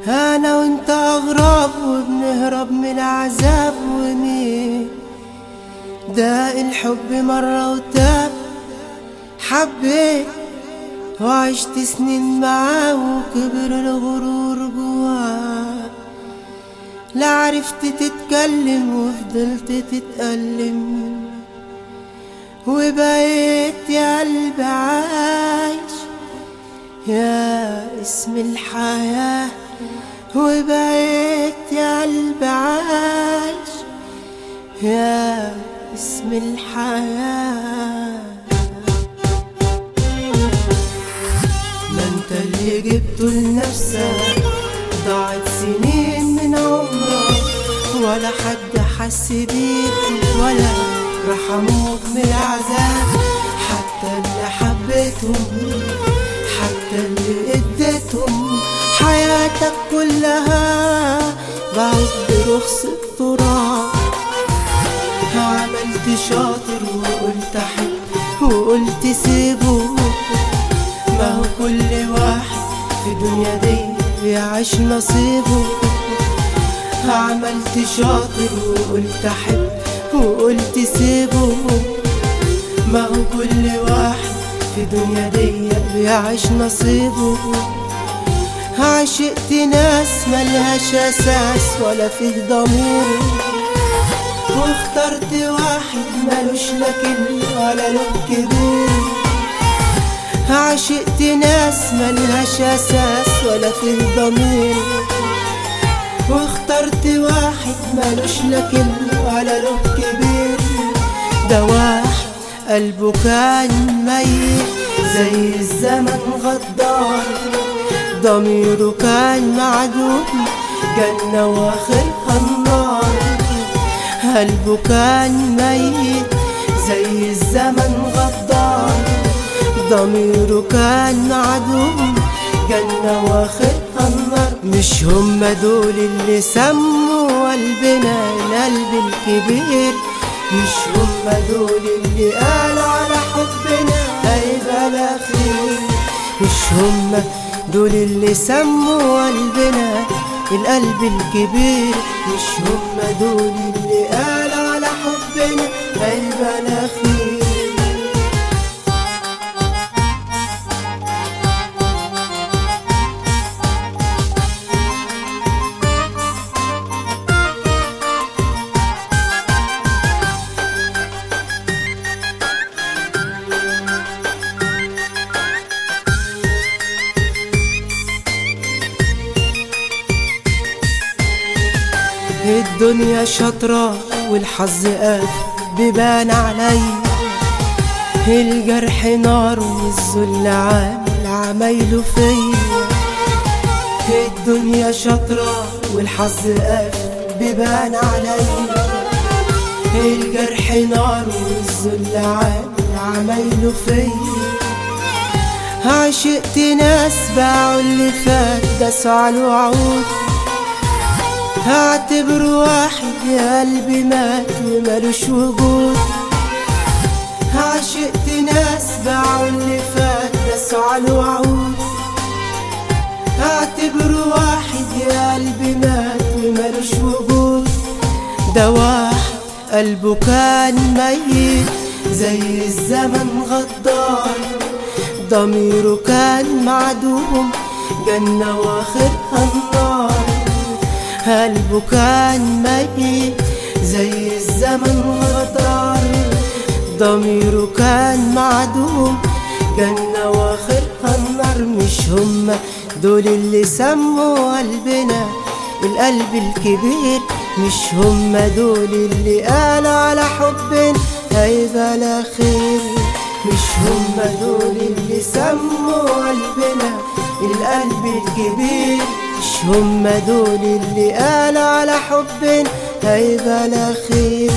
انا وانت اغراب وبنهرب من العذاب ومين ده الحب مرة وتاب حبيت وعشت سنين معاه وكبر الغرور جواه لا عرفت تتكلم وفضلت تتألم وبقيت يا قلبي عايش يا اسم الحياة وبقيت يا قلبي عايش يا اسم الحياة ما انت اللي جبته لنفسك ضاعت سنين من عمرك ولا حد حس بيك ولا رحموك من العذاب حتى اللي حبيتهم حتى اللي اديتهم حياتك كلها بعد برخص التراب عملت شاطر وقلت احب وقلت سيبه ما هو كل واحد في الدنيا دي بيعيش نصيبه عملت شاطر وقلت احب وقلت سيبه ما هو كل واحد في الدنيا دي بيعيش نصيبه عشقت ناس ملهاش اساس ولا فيه ضمير واخترت واحد ملوش لا كلمة ولا له كبير عشقت ناس ملهاش اساس ولا فيه ضمير واخترت واحد ملوش لا كلمة ولا له كبير ده واحد قلبه كان ميت زي الزمن غدار ضميره كان معدوم جنة واخرها النار قلبه كان ميت زي الزمن غدار ضميره كان معدوم جنة واخرها النار مش هم دول اللي سموا قلبنا القلب الكبير مش هم دول اللي قالوا على حبنا هيبقى لا خير مش هم دول اللي سموا قلبنا القلب الكبير مش هم دول اللي قالوا على حبنا هيبقى لا خير الدنيا شطرة والحظ قاف بيبان علي الجرح نار والذل عامل عمايله فيا الدنيا شطرة والحظ قاف بيبان علي الجرح نار والذل عامل عمايله فيا عشقت ناس باعوا اللي فات داسوا على الوعود هعتبر واحد يا قلبي مات ومالوش وجود عشقت ناس باعوا اللي فات داسوا على الوعود هعتبر واحد يا قلبي مات ومالوش وجود ده واحد قلبه كان ميت زي الزمن غدار ضميره كان معدوم جنة واخرها النار قلبه كان ميت زي الزمن غدار ضميره كان معدوم جنة واخرها النار مش هما دول اللي سموا قلبنا القلب الكبير مش هما دول اللي قالوا على حبنا هيبقى لا خير مش هما دول اللي سموا قلبنا القلب الكبير مش هما دول اللي قالوا على حبنا هيبقى لا خير